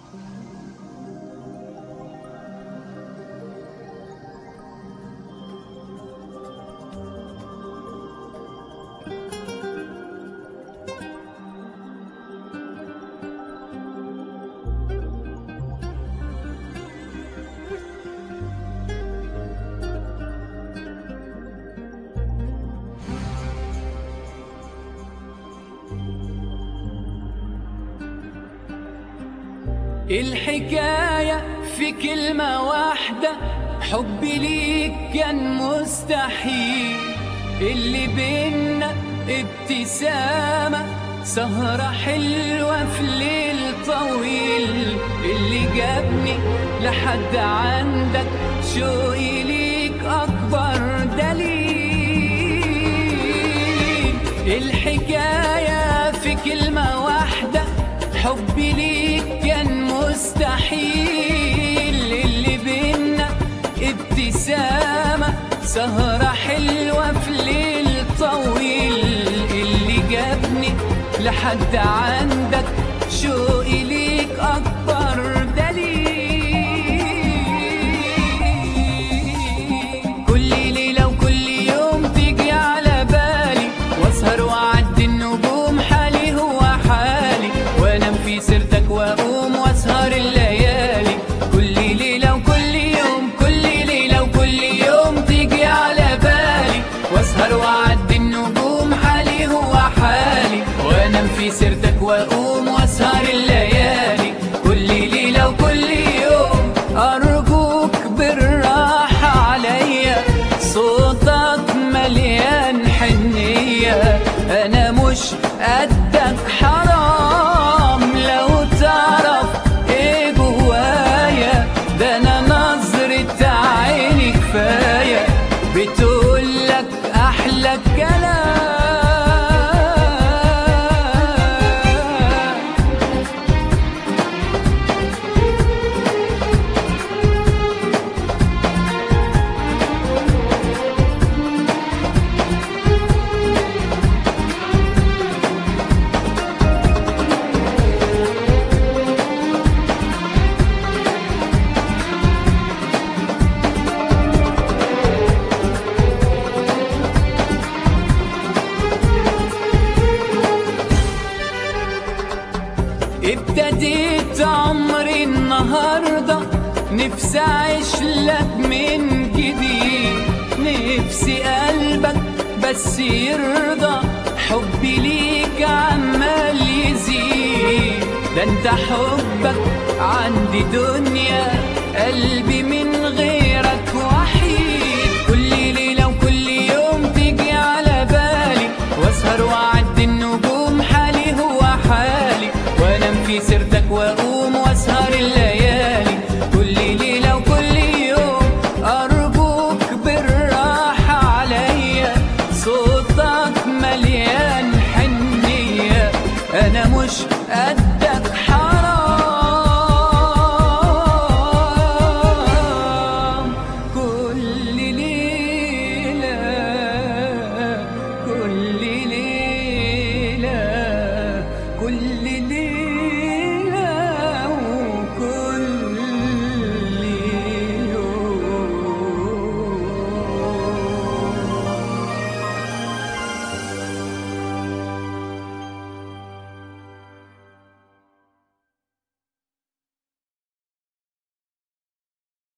الحكاية في كلمة واحدة حبي ليك كان مستحيل اللي بينا ابتسامة سهرة حلوة في ليل طويل اللي جابني لحد عندك شوقي ليك أكبر دليل الحكاية في كلمة واحدة حبي ليك كان مستحيل اللي بينا ابتسامة سهرة حلوة في ليل طويل اللي جابني لحد عندك شوقي ليك أكبر دليل كل ليلة وكل يوم تيجي على بالي واسهر وأعدي النجوم حالي هو حالي وانام في سيرتك واقوم واسهر الليالي كل ليلة وكل يوم كل ليلة وكل يوم تيجي على بالي واسهر واعدي النجوم حالي هو حالي وانام في سيرتك واقوم واسهر الليالي كل ليلة وكل يوم ارجوك بالراحة عليا صوتك مليان حنية انا مش قدك حرام لو تعرف ايه جوايا ده انا نظرة عيني كفاية بتقولك احلى كلام ابتديت عمري النهاردة نفسي أعيش لك من جديد نفسي قلبك بس يرضى حبي ليك عمال يزيد ده انت حبك عندي دنيا قلبي من غيرك وحيد كل ليلة وكل يوم تيجي على بالي واسهر واعدي النجوم حالي هو حالي وانام في سيرتك واقول